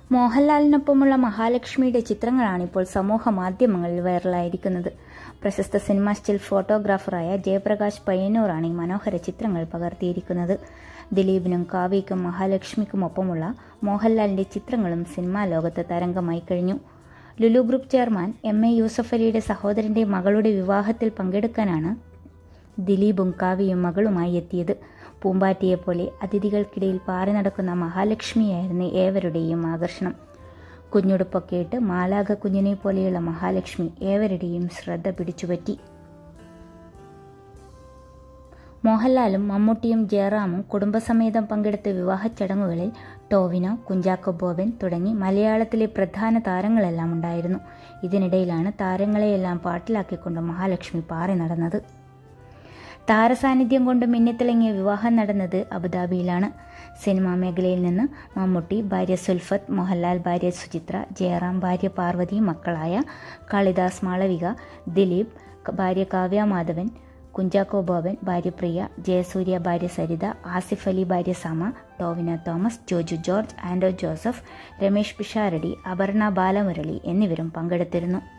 മോഹൻലാലിനൊപ്പമുള്ള മഹാലക്ഷ്മിയുടെ ചിത്രങ്ങളാണ് ഇപ്പോൾ സമൂഹ മാധ്യമങ്ങളിൽ വൈറലായിരിക്കുന്നത് പ്രശസ്ത സിനിമാ സ്റ്റിൽ ഫോട്ടോഗ്രാഫറായ ജയപ്രകാശ് പയ്യന്നൂറാണ് ഈ മനോഹര ചിത്രങ്ങൾ പകർത്തിയിരിക്കുന്നത് ദിലീപിനും കാവ്യയ്ക്കും മഹാലക്ഷ്മിക്കുമൊപ്പമുള്ള മോഹൻലാലിന്റെ ചിത്രങ്ങളും സിനിമാ ലോകത്ത് തരംഗമായി കഴിഞ്ഞു Lulu group chairman M A Yusuff അലിയുടെ സഹോദരന്റെ മകളുടെ വിവാഹത്തിൽ പങ്കെടുക്കാനാണ് ദിലീപും കാവ്യയും മകളുമായി എത്തിയത് പൂമ്പാറ്റിയെപ്പോലെ അതിഥികൾക്കിടയിൽ പാറി നടക്കുന്ന മഹാലക്ഷ്മിയായിരുന്നു ഏവരുടെയും ആകർഷണം കുഞ്ഞുടുപ്പൊക്കെ ഇട്ട് മാലാക കുഞ്ഞിനെ പോലെയുള്ള മഹാലക്ഷ്മി ഏവരുടെയും ശ്രദ്ധ പിടിച്ചുപറ്റി മോഹൻലാലും മമ്മൂട്ടിയും ജയറാമും കുടുംബസമേതം പങ്കെടുത്ത വിവാഹ ചടങ്ങുകളിൽ ടോവിനോ കുഞ്ചാക്കോ ബോബൻ തുടങ്ങി മലയാളത്തിലെ പ്രധാന താരങ്ങളെല്ലാം ഉണ്ടായിരുന്നു ഇതിനിടയിലാണ് താരങ്ങളെയെല്ലാം പാട്ടിലാക്കിക്കൊണ്ട് മഹാലക്ഷ്മി പാറി നടന്നത് താരസാന്നിധ്യം കൊണ്ട് മിന്നിത്തിളങ്ങിയ വിവാഹം നടന്നത് അബുദാബിയിലാണ് സിനിമാ മേഖലയിൽ നിന്ന് മമ്മൂട്ടി ഭാര്യ സുൽഫത്ത് മോഹൻലാൽ ഭാര്യ സുചിത്ര ജയറാം ഭാര്യ പാർവതി മക്കളായ കാളിദാസ് മാളവിക ദിലീപ് ഭാര്യ കാവ്യ മാധവൻ കുഞ്ചാക്കോ ബോബൻ ഭാര്യ പ്രിയ ജയസൂര്യ ഭാര്യ സരിത ആസിഫ് അലി ഭാര്യ സമ ടോവിന തോമസ് ജോജു ജോർജ് ആൻഡോ ജോസഫ് രമേഷ് പിഷാരടി അപർണ ബാലമുരളി എന്നിവരും പങ്കെടുത്തിരുന്നു